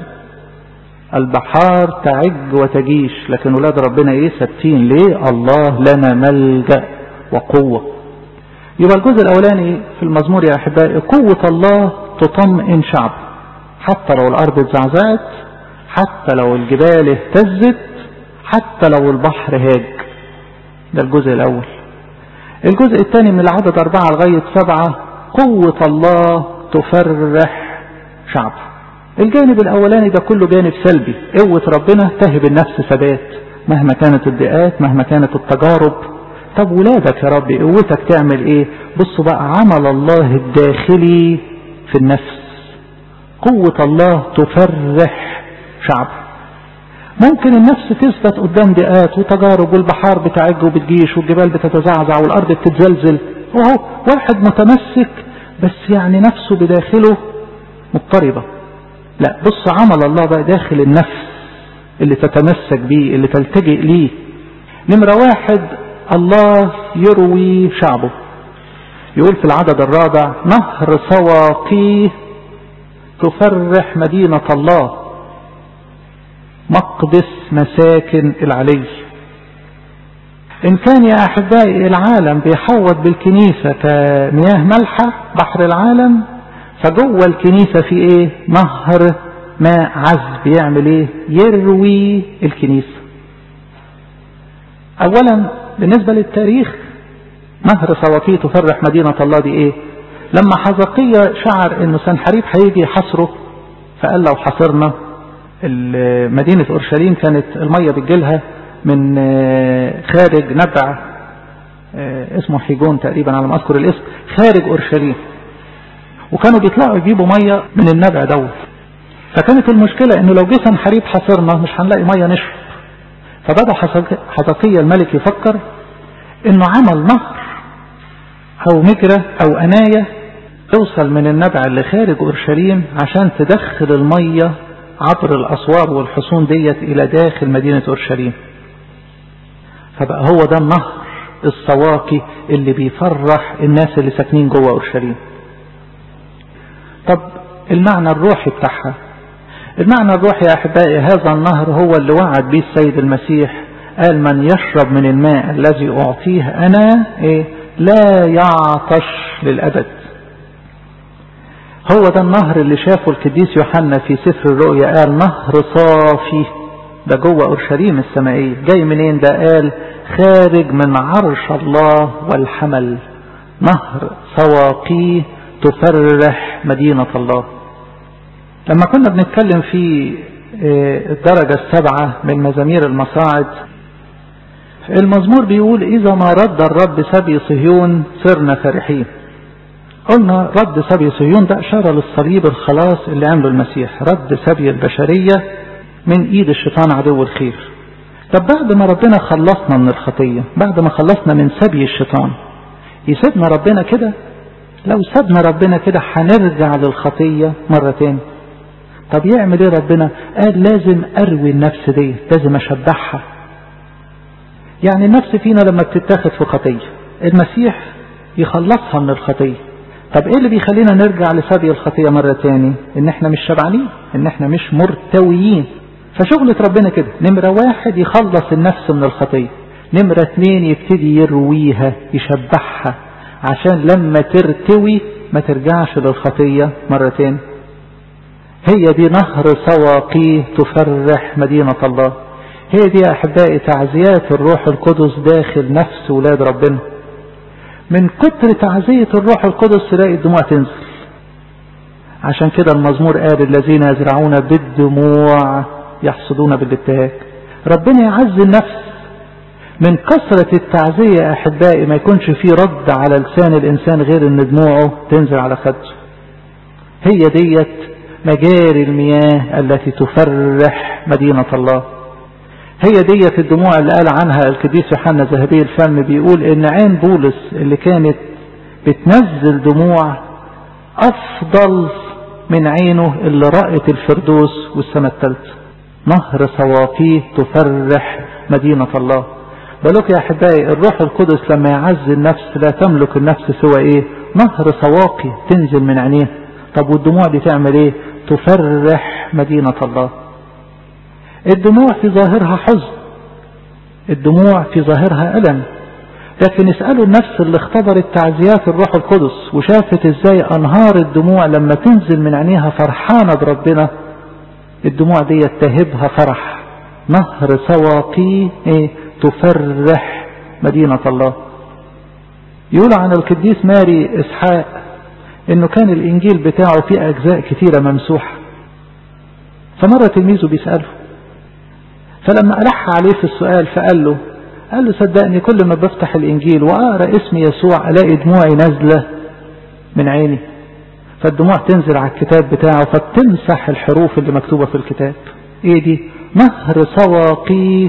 البحار تعج وتجيش لكن ولاد ربنا ايه ثابتين ليه الله لنا ملجا وقوه يبقى الجزء الاولاني في المزمور يا احبائي قوه الله تطمئن شعبه حتى لو الارض اتزعزعت حتى لو الجبال اهتزت حتى لو البحر هاج ده الجزء الأول الجزء الثاني من العدد أربعة لغاية سبعة قوة الله تفرح شعبه الجانب الأولاني ده كله جانب سلبي قوة ربنا تهب النفس ثبات مهما كانت الضيقات مهما كانت التجارب طب ولادك يا رب قوتك تعمل ايه بصوا بقى عمل الله الداخلي في النفس قوة الله تفرح شعبه ممكن النفس تثبت قدام ضيقات وتجارب والبحار بتعج وبتجيش والجبال بتتزعزع والارض بتتزلزل وهو واحد متمسك بس يعني نفسه بداخله مضطربه لا بص عمل الله بقى داخل النفس اللي تتمسك بيه اللي تلتجئ ليه نمرة واحد الله يروي شعبه يقول في العدد الرابع نهر سواقيه تفرح مدينة الله مقدس مساكن العلي إن كان يا أحبائي العالم بيحوط بالكنيسة كمياه ملحة بحر العالم فجوه الكنيسة في إيه؟ نهر ماء عذب يعمل ايه يروي الكنيسة اولا بالنسبة للتاريخ نهر سواقي تفرح مدينة الله دي ايه لما حزقية شعر انه سنحريب هيجي يحصره فقال لو حصرنا مدينة اورشليم كانت المية بتجيلها من خارج نبع اسمه حيجون تقريبا على ما اذكر الاسم خارج اورشليم وكانوا بيطلعوا يجيبوا مية من النبع دوت فكانت المشكلة انه لو جه سنحريب حصرنا مش هنلاقي مية نشرب فبدأ حزقية الملك يفكر انه عمل نهر او مجرى او اناية توصل من النبع اللي خارج اورشليم عشان تدخل المية عبر الاسوار والحصون ديت الى داخل مدينة اورشليم فبقى هو ده النهر السواقي اللي بيفرح الناس اللي ساكنين جوه اورشليم طب المعنى الروحي بتاعها المعنى الروحي يا احبائي هذا النهر هو اللي وعد به السيد المسيح قال من يشرب من الماء الذي اعطيه انا ايه لا يعطش للابد هو ده النهر اللي شافه القديس يوحنا في سفر الرؤيا قال نهر صافي ده جوه اورشليم السمائيه جاي منين ده قال خارج من عرش الله والحمل نهر سواقيه تفرح مدينة الله لما كنا بنتكلم في الدرجة السبعة من مزامير المصاعد المزمور بيقول إذا ما رد الرب سبي صهيون صرنا فرحين قلنا رد سبي صهيون ده إشارة للصليب الخلاص اللي عمله المسيح رد سبي البشرية من إيد الشيطان عدو الخير طب بعد ما ربنا خلصنا من الخطية بعد ما خلصنا من سبي الشيطان يسيبنا ربنا كده لو سابنا ربنا كده هنرجع للخطية مرة تاني طب يعمل ايه ربنا قال لازم اروي النفس دي لازم اشبعها يعني النفس فينا لما بتتاخد في خطية المسيح يخلصها من الخطية طب ايه اللي بيخلينا نرجع لسبي الخطية مرة تاني ان احنا مش شبعانين ان احنا مش مرتويين فشغلة ربنا كده نمرة واحد يخلص النفس من الخطية نمرة اتنين يبتدي يرويها يشبعها عشان لما ترتوي ما ترجعش للخطية مرة تاني هي دي نهر سواقيه تفرح مدينة الله هي دي يا أحبائي تعزيات الروح القدس داخل نفس ولاد ربنا من كتر تعزية الروح القدس تلاقي الدموع تنزل عشان كده المزمور قال الذين يزرعون بالدموع يحصدون بالابتهاج ربنا يعزي النفس من كثرة التعزية يا أحبائي ما يكونش في رد على لسان الإنسان غير أن دموعه تنزل على خده هي ديت مجاري المياه التي تفرح مدينة الله هي ديت الدموع اللي قال عنها القديس يوحنا ذهبي الفم بيقول ان عين بولس اللي كانت بتنزل دموع افضل من عينه اللي رأت الفردوس والسماء الثالثة نهر سواقيه تفرح مدينة الله بلوك يا احبائي الروح القدس لما يعزي النفس لا تملك النفس سوى ايه نهر سواقي تنزل من عينيه طب والدموع دي تعمل ايه تفرح مدينة الله الدموع في ظاهرها حزن الدموع في ظاهرها ألم لكن اسألوا النفس اللي اختبرت تعزيات الروح القدس وشافت ازاي انهار الدموع لما تنزل من عينيها فرحانة بربنا الدموع دي تهبها فرح نهر سواقي ايه تفرح مدينة الله يقول عن القديس ماري اسحاق انه كان الانجيل بتاعه فيه اجزاء كثيرة ممسوحة فمرة تلميذه بيسأله فلما ألح عليه في السؤال فقال له قال له صدقني كل ما بفتح الإنجيل وأقرأ اسم يسوع ألاقي دموعي نازلة من عيني فالدموع تنزل على الكتاب بتاعه فبتمسح الحروف اللي مكتوبة في الكتاب ايه دي نهر سواقي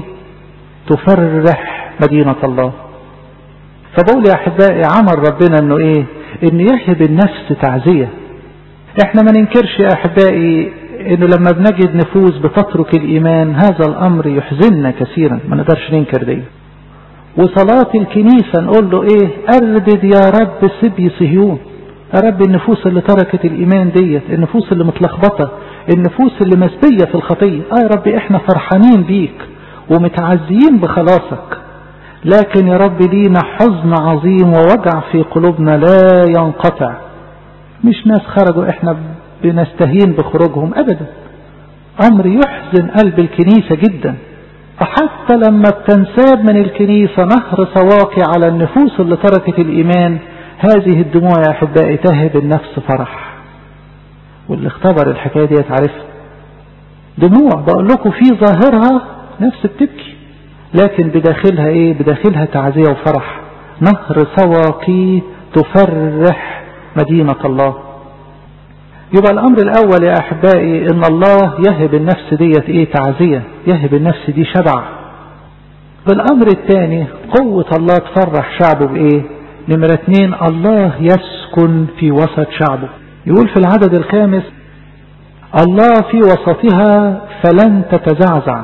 تفرح مدينة الله فبقول يا أحبائي عمل ربنا انه ايه ان يهب النفس تعزية احنا ما ننكرش يا أحبائي انه لما بنجد نفوس بتترك الايمان هذا الامر يحزننا كثيرا ما نقدرش ننكر دي وصلاة الكنيسة نقول له ايه اردد يا رب سبي صهيون يا رب النفوس اللي تركت الايمان ديت النفوس اللي متلخبطة النفوس اللي مسبية في الخطية اه يا رب احنا فرحانين بيك ومتعزيين بخلاصك لكن يا رب لينا حزن عظيم ووجع في قلوبنا لا ينقطع مش ناس خرجوا احنا بنستهين بخروجهم ابدا أمر يحزن قلب الكنيسة جدا وحتى لما بتنساب من الكنيسة نهر سواقي على النفوس اللي تركت الإيمان هذه الدموع يا أحبائي تهب النفس فرح واللي اختبر الحكاية دي عارفها دموع بقول لكم في ظاهرها نفس بتبكي لكن بداخلها ايه بداخلها تعزية وفرح نهر سواقي تفرح مدينة الله يبقى الامر الاول يا احبائي ان الله يهب النفس ديت ايه تعزية يهب النفس دي شبع بالامر الثاني قوة الله تفرح شعبه بايه نمرة اتنين الله يسكن في وسط شعبه يقول في العدد الخامس الله في وسطها فلن تتزعزع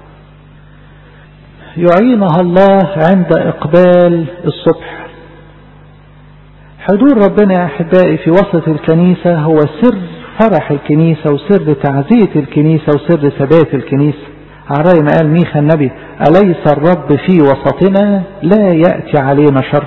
يعينها الله عند إقبال الصبح حضور ربنا يا أحبائي في وسط الكنيسة هو سر فرح الكنيسة وسر تعزية الكنيسة وسر ثبات الكنيسة على ما قال ميخا النبي أليس الرب في وسطنا لا يأتي علينا شر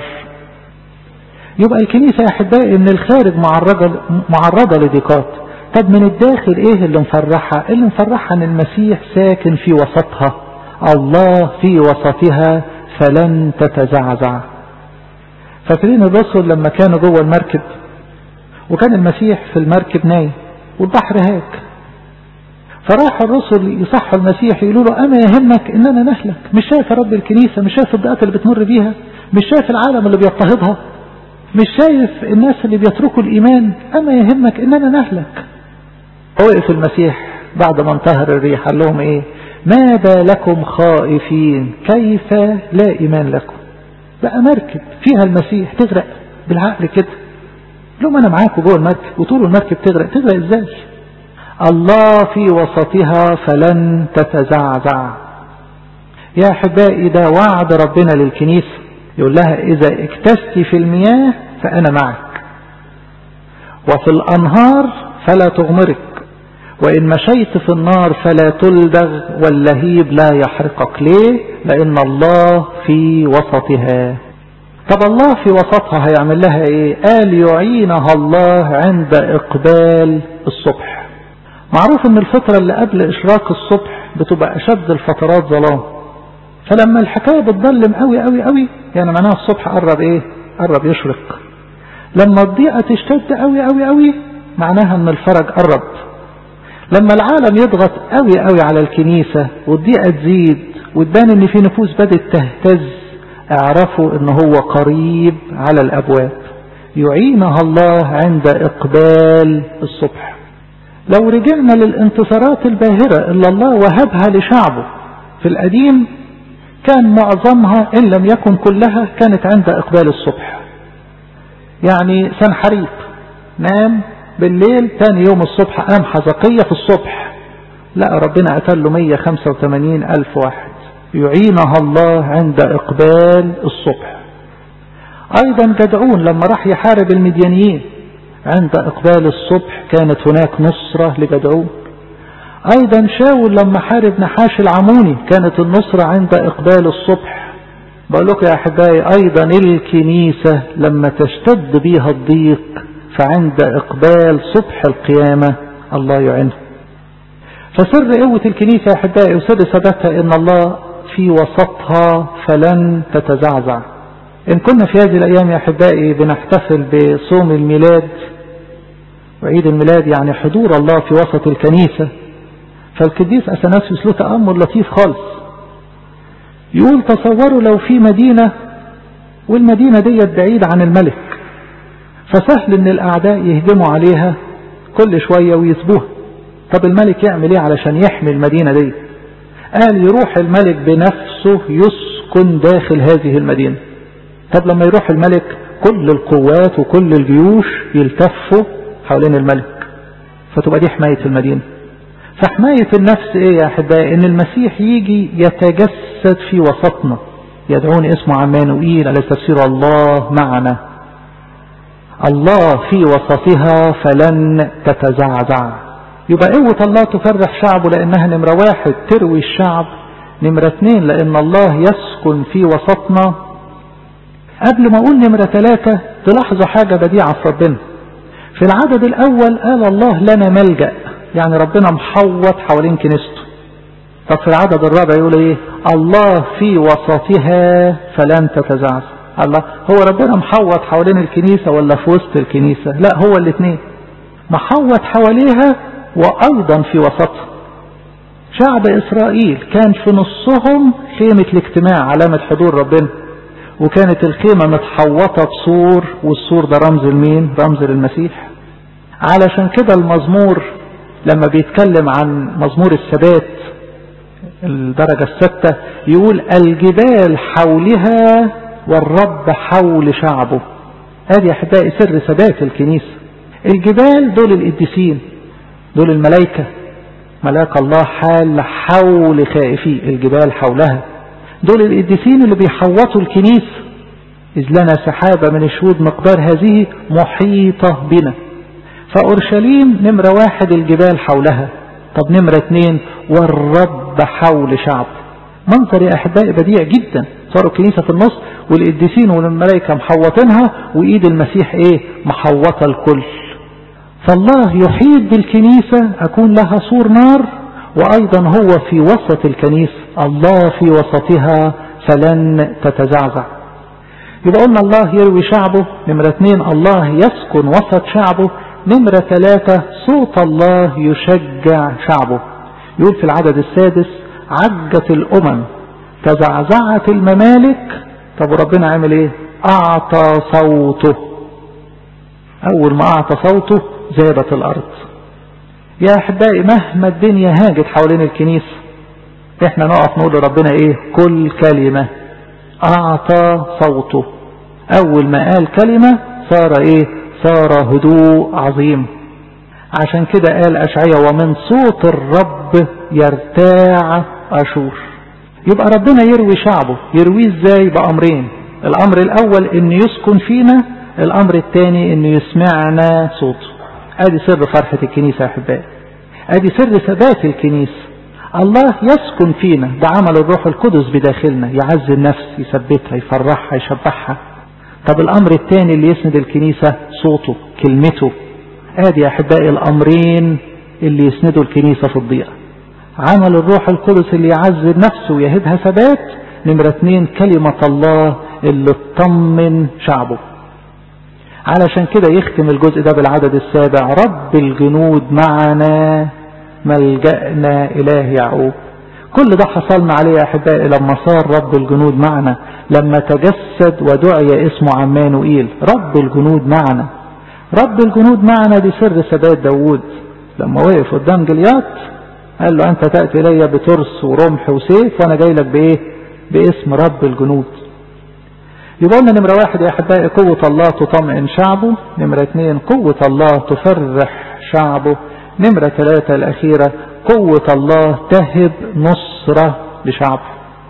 يبقى الكنيسة يا أحبائي من الخارج معرضة, معرضة لضيقات طب من الداخل ايه اللي مفرحها اللي مفرحها ان المسيح ساكن في وسطها الله في وسطها فلن تتزعزع فاكرين الرسل لما كانوا جوه المركب وكان المسيح في المركب نايم والبحر هاك فراح الرسل يصحوا المسيح يقولوا له أما يهمك إننا نهلك مش شايف يا رب الكنيسة مش شايف الضيقات اللي بتمر بيها مش شايف العالم اللي بيضطهدها مش شايف الناس اللي بيتركوا الإيمان أما يهمك إننا نهلك وقف المسيح بعد ما انتهر الريح قال لهم إيه ماذا لكم خائفين كيف لا إيمان لكم بقى مركب فيها المسيح تغرق بالعقل كده لهم أنا معاكم جوه المركب وطول المركب تغرق تغرق إزاي الله في وسطها فلن تتزعزع يا أحبائي ده وعد ربنا للكنيسة يقول لها إذا اكتست في المياه فأنا معك وفي الأنهار فلا تغمرك وإن مشيت في النار فلا تلدغ واللهيب لا يحرقك ليه لأن الله في وسطها طب الله في وسطها هيعمل لها ايه قال يعينها الله عند اقبال الصبح معروف ان الفترة اللي قبل اشراق الصبح بتبقى اشد الفترات ظلام فلما الحكاية بتظلم قوي قوي قوي يعني معناها الصبح قرب ايه قرب يشرق لما الضيقة تشتد قوي قوي قوي معناها ان الفرج قرب لما العالم يضغط قوي قوي على الكنيسة والضيقة تزيد وتبان ان في نفوس بدأت تهتز اعرفوا ان هو قريب على الابواب يعينها الله عند اقبال الصبح لو رجعنا للانتصارات الباهرة اللي الله وهبها لشعبه في القديم كان معظمها ان لم يكن كلها كانت عند اقبال الصبح يعني سنحريب نام بالليل تاني يوم الصبح قام حزقية في الصبح لا ربنا قتل له 185 ألف واحد يعينها الله عند إقبال الصبح أيضا جدعون لما راح يحارب المديانيين عند إقبال الصبح كانت هناك نصرة لجدعون أيضا شاول لما حارب نحاش العموني كانت النصرة عند إقبال الصبح بقول لكم يا أحبائي أيضا الكنيسة لما تشتد بيها الضيق فعند إقبال صبح القيامة الله يعينها فسر قوة الكنيسة يا أحبائي وسر ثباتها إن الله في وسطها فلن تتزعزع إن كنا في هذه الأيام يا أحبائي بنحتفل بصوم الميلاد وعيد الميلاد يعني حضور الله في وسط الكنيسة فالقديس أثناسيوس له تأمل لطيف خالص يقول تصوروا لو في مدينة والمدينة ديت بعيدة عن الملك فسهل ان الاعداء يهجموا عليها كل شوية ويسبوها طب الملك يعمل ايه علشان يحمي المدينة دي قال يروح الملك بنفسه يسكن داخل هذه المدينة طب لما يروح الملك كل القوات وكل الجيوش يلتفوا حوالين الملك فتبقى دي حماية المدينة فحماية النفس ايه يا احبائي ان المسيح يجي يتجسد في وسطنا يدعون اسمه عمانوئيل على تفسير الله معنا الله في وسطها فلن تتزعزع يبقى قوة الله تفرح شعبه لأنها نمرة واحد تروي الشعب نمرة اثنين لأن الله يسكن في وسطنا قبل ما أقول نمرة ثلاثة تلاحظوا حاجة بديعة في ربنا في العدد الأول قال الله لنا ملجأ يعني ربنا محوط حوالين كنيسته طب في العدد الرابع يقول ايه الله في وسطها فلن تتزعزع الله هو ربنا محوط حوالين الكنيسة ولا في وسط الكنيسة لا هو الاثنين محوط حواليها وايضا في وسطها شعب اسرائيل كان في نصهم خيمة الاجتماع علامة حضور ربنا وكانت الخيمة متحوطة بسور والسور ده رمز المين رمز للمسيح علشان كده المزمور لما بيتكلم عن مزمور الثبات الدرجة الستة يقول الجبال حولها والرب حول شعبه ادي يا احبائي سر ثبات الكنيسة الجبال دول القديسين دول الملائكة ملاك الله حال حول خائفي الجبال حولها دول القديسين اللي بيحوطوا الكنيسة إذ لنا سحابة من الشهود مقدار هذه محيطة بنا فأورشليم نمرة واحد الجبال حولها طب نمرة اتنين والرب حول شعب منظر يا أحبائي بديع جدا صاروا الكنيسة في النص والقديسين والملائكة محوطينها وإيد المسيح إيه محوطة الكل فالله يحيط بالكنيسة أكون لها سور نار وأيضا هو في وسط الكنيسة الله في وسطها فلن تتزعزع يبقى قلنا الله يروي شعبه نمرة اثنين الله يسكن وسط شعبه نمرة ثلاثة صوت الله يشجع شعبه يقول في العدد السادس عجت الأمم تزعزعت الممالك طب ربنا عمل ايه أعطى صوته أول ما أعطى صوته زادت الأرض يا أحبائي مهما الدنيا هاجت حوالين الكنيسة احنا نقف نقول لربنا ايه كل كلمة أعطى صوته أول ما قال كلمة صار ايه صار هدوء عظيم عشان كده قال أشعية ومن صوت الرب يرتاع أشور يبقى ربنا يروي شعبه يرويه ازاي بأمرين الأمر الأول أن يسكن فينا الأمر الثاني أن يسمعنا صوته ادي سر فرحة الكنيسة يا احبائي ادي سر ثبات الكنيسة الله يسكن فينا ده عمل الروح القدس بداخلنا يعز النفس يثبتها يفرحها يشبعها طب الامر الثاني اللي يسند الكنيسة صوته كلمته ادي يا احبائي الامرين اللي يسندوا الكنيسة في الضيقة عمل الروح القدس اللي يعز النفس ويهدها ثبات نمرة اثنين كلمة الله اللي تطمن شعبه علشان كده يختم الجزء ده بالعدد السابع رب الجنود معنا ملجأنا إله يعقوب كل ده حصلنا عليه يا أحبائي لما صار رب الجنود معنا لما تجسد ودعي اسمه عمانوئيل رب الجنود معنا رب الجنود معنا دي سر ثبات داوود لما وقف قدام جليات قال له أنت تأتي إلي بترس ورمح وسيف وأنا جاي لك بإيه باسم رب الجنود يبقى لنا نمرة واحد يا أحبائي قوة الله تطمئن شعبه نمرة اثنين قوة الله تفرح شعبه نمرة ثلاثة الأخيرة قوة الله تهب نصرة لشعبه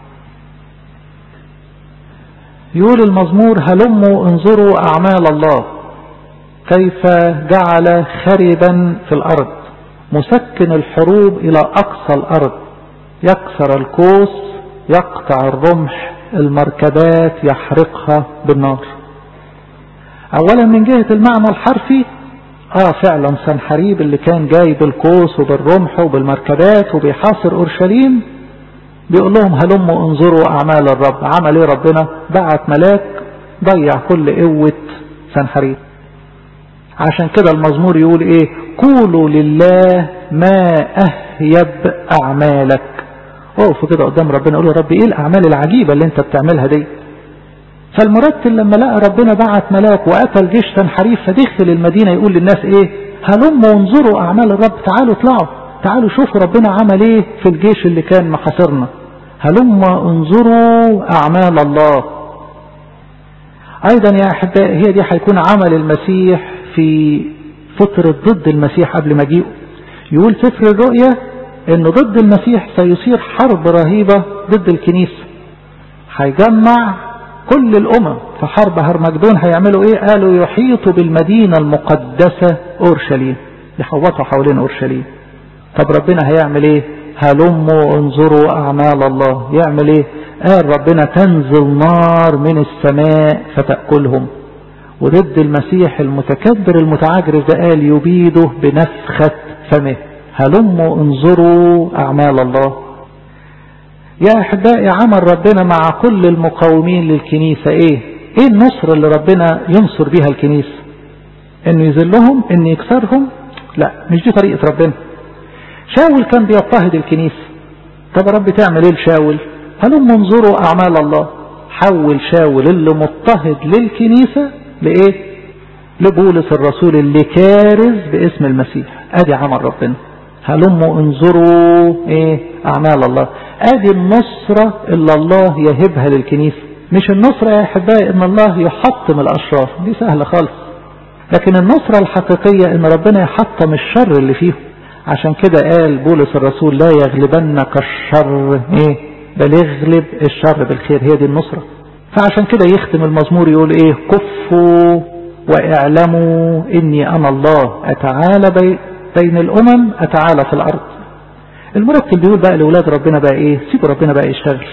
يقول المزمور هلموا انظروا أعمال الله كيف جعل خربا في الأرض مسكن الحروب إلى أقصى الأرض يكسر الكوس يقطع الرمح المركبات يحرقها بالنار اولا من جهة المعنى الحرفي اه فعلا سنحريب اللي كان جاي بالقوس وبالرمح وبالمركبات وبيحاصر اورشليم بيقول لهم هلموا انظروا اعمال الرب عمل ايه ربنا بعت ملاك ضيع كل قوة سنحريب عشان كده المزمور يقول ايه قولوا لله ما اهيب اعمالك اقفوا كده قدام ربنا قولوا يا رب ايه الاعمال العجيبة اللي انت بتعملها دي فالمرتل لما لقى ربنا بعت ملاك وقتل جيش تنحريف فدخل المدينة يقول للناس ايه هلم وانظروا اعمال الرب تعالوا اطلعوا تعالوا شوفوا ربنا عمل ايه في الجيش اللي كان محاصرنا هلم انظروا اعمال الله ايضا يا احبائي هي دي هيكون عمل المسيح في فترة ضد المسيح قبل مجيئه يقول سفر الرؤيا ان ضد المسيح سيصير حرب رهيبة ضد الكنيسة هيجمع كل الامم في حرب هرمجدون هيعملوا ايه قالوا يحيطوا بالمدينة المقدسة اورشليم يحوطوا حوالين اورشليم طب ربنا هيعمل ايه هلموا انظروا اعمال الله يعمل ايه قال ربنا تنزل نار من السماء فتأكلهم وضد المسيح المتكبر المتعجرف ده قال يبيده بنفخة فمه هلموا انظروا أعمال الله يا أحبائي عمل ربنا مع كل المقاومين للكنيسة إيه إيه النصر اللي ربنا ينصر بيها الكنيسة إنه يذلهم إنه يكسرهم لا مش دي طريقة ربنا شاول كان بيضطهد الكنيسة طب يا رب تعمل ايه لشاول هلم انظروا اعمال الله حول شاول اللي مضطهد للكنيسة لايه لبولس الرسول اللي كارز باسم المسيح ادي عمل ربنا هلموا انظروا ايه اعمال الله ادي النصرة اللي الله يهبها للكنيسة مش النصرة يا احبائي ان الله يحطم الاشرار دي سهلة خالص لكن النصرة الحقيقية ان ربنا يحطم الشر اللي فيهم عشان كده قال بولس الرسول لا يغلبنك الشر ايه بل يغلب الشر بالخير هي دي النصرة فعشان كده يختم المزمور يقول ايه كفوا واعلموا اني انا الله اتعالى بي بين الامم اتعالى في الارض المرتب بيقول بقى لاولاد ربنا بقى ايه سيبوا ربنا بقى يشتغل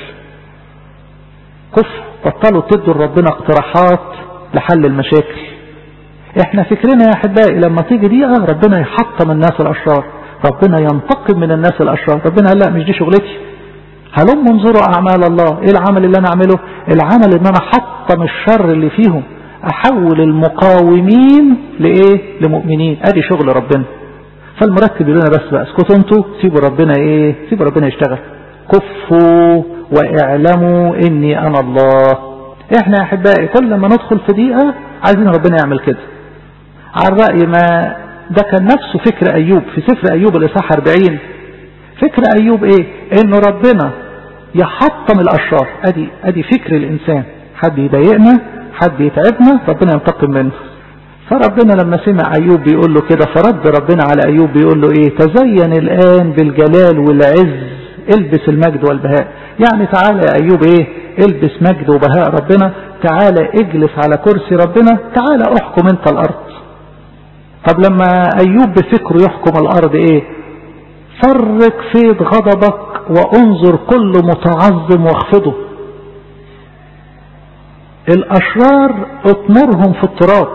كفوا بطلوا تدوا لربنا اقتراحات لحل المشاكل احنا فكرنا يا احبائي لما تيجي دقيقه ربنا يحطم الناس الاشرار ربنا ينتقم من الناس الاشرار ربنا قال لا مش دي شغلتي هلم انظروا اعمال الله ايه العمل اللي انا اعمله العمل ان انا احطم الشر اللي فيهم احول المقاومين لايه لمؤمنين ادي شغل ربنا فالمرتب يقول لنا بس بقى اسكتوا انتوا سيبوا ربنا ايه سيبوا ربنا يشتغل كفوا واعلموا اني انا الله احنا يا احبائي كل ما ندخل في دقيقه عايزين ربنا يعمل كده على الرأي ما ده كان نفسه فكر أيوب في سفر أيوب الإصحاح 40 فكر أيوب إيه إنه ربنا يحطم الأشرار أدي, أدي فكر الإنسان حد يضايقنا حد يتعبنا ربنا ينتقم منه فربنا لما سمع أيوب بيقول له كده فرد ربنا على أيوب بيقول له إيه تزين الآن بالجلال والعز البس المجد والبهاء يعني تعالى يا أيوب إيه البس مجد وبهاء ربنا تعالى اجلس على كرسي ربنا تعالى احكم انت الارض طب لما ايوب بفكره يحكم الارض ايه فرق فيض غضبك وانظر كل متعظم واخفضه الاشرار اطمرهم في التراب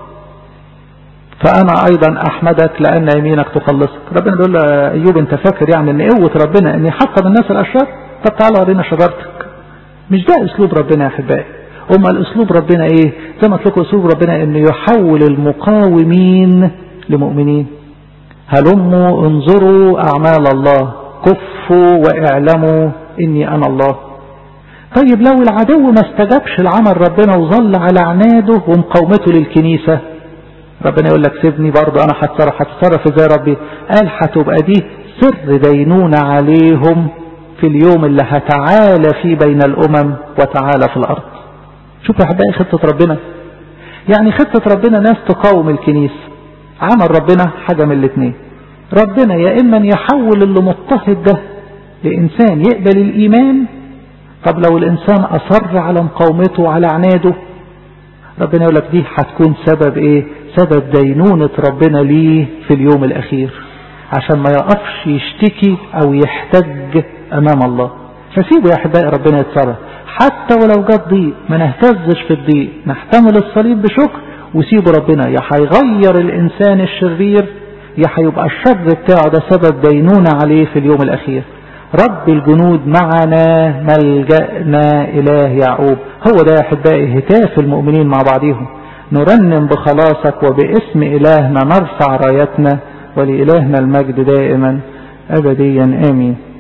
فانا ايضا احمدك لان يمينك تخلصك ربنا بيقول له ايوب انت فاكر يعني ان قوه ربنا ان يحطم الناس الاشرار طب تعالى ورينا شجرتك مش ده اسلوب ربنا يا احبائي أما الأسلوب ربنا إيه زي ما لكم أسلوب ربنا إنه يحول المقاومين لمؤمنين هلموا انظروا أعمال الله كفوا واعلموا إني أنا الله طيب لو العدو ما استجابش لعمل ربنا وظل على عناده ومقاومته للكنيسة ربنا يقول لك سيبني برضه أنا هتصرف هتصرف ازاي ربي قال هتبقى دي سر دينونة عليهم في اليوم اللي هتعالى فيه بين الأمم وتعالى في الأرض شوف يا احبائي خطة ربنا يعني خطة ربنا ناس تقاوم الكنيسة عمل ربنا حاجة من الاثنين ربنا يا اما يحول اللي مضطهد ده لانسان يقبل الايمان طب لو الانسان اصر على مقاومته وعلى عناده ربنا يقول لك دي هتكون سبب ايه سبب دينونة ربنا ليه في اليوم الاخير عشان ما يقفش يشتكي او يحتج امام الله فسيبوا يا احبائي ربنا يتصرف حتى ولو جت ضيق ما نهتزش في الضيق نحتمل الصليب بشكر وسيبوا ربنا يا هيغير الانسان الشرير يا هيبقى الشر بتاعه ده سبب دينونة عليه في اليوم الاخير رب الجنود معنا ملجأنا اله يعقوب هو ده يا احبائي هتاف المؤمنين مع بعضهم نرنم بخلاصك وباسم الهنا نرفع رايتنا ولإلهنا المجد دائما ابديا امين